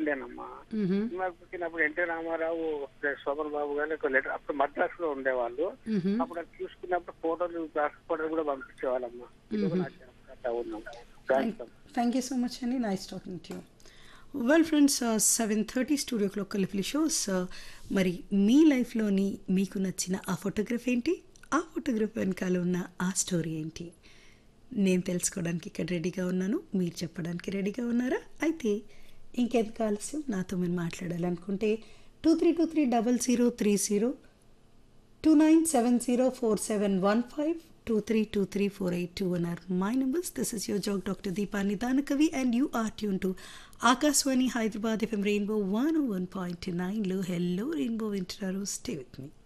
ఉండేనమ్మా మ్హూ. సినిమాకి వచ్చినప్పుడు ఎన్టీ రామారావు శోభన్ బాబు గారు ఒక లెటర్ అప్పుడు మద్రాస్ లో ఉండేవాళ్ళు మ్హూ. అప్పుడు అది చూసుకున్నప్పుడు ఫోటోలు క్లాస్ ఫోటోలు కూడా పంపించేవాళ్ళమ్మా ఇది కూడా నాకు జ్ఞాపకార్థం ఉన్నాం రాస్తాం. థ్యాంక్ యూ సో మచ్ అండి nice talking to you well friends seven thirty studio clock కలిపి షోస్ మరి మీ లైఫ్లోని మీకు నచ్చిన ఆ ఫోటోగ్రఫీ ఏంటి ఆ ఫోటోగ్రఫీ వెనకాల ఉన్న ఆ స్టోరీ ఏంటి నేను తెలుసుకోవడానికి ఇక్కడ రెడీగా ఉన్నాను మీరు చెప్పడానికి రెడీగా ఉన్నారా అయితే ఇంకెంత ఆలస్యం నాతో మీరు మాట్లాడాలనుకుంటే two three two three double zero three zero two nine seven zero four seven one five two three two three four eight two one are my numbers this is your jock doctor Deepa Nidanakavi and you are tune to Akashvani Hyderabad FM Rainbow one one point నైన్లో hello Rainbow వింటున్నారు stay with me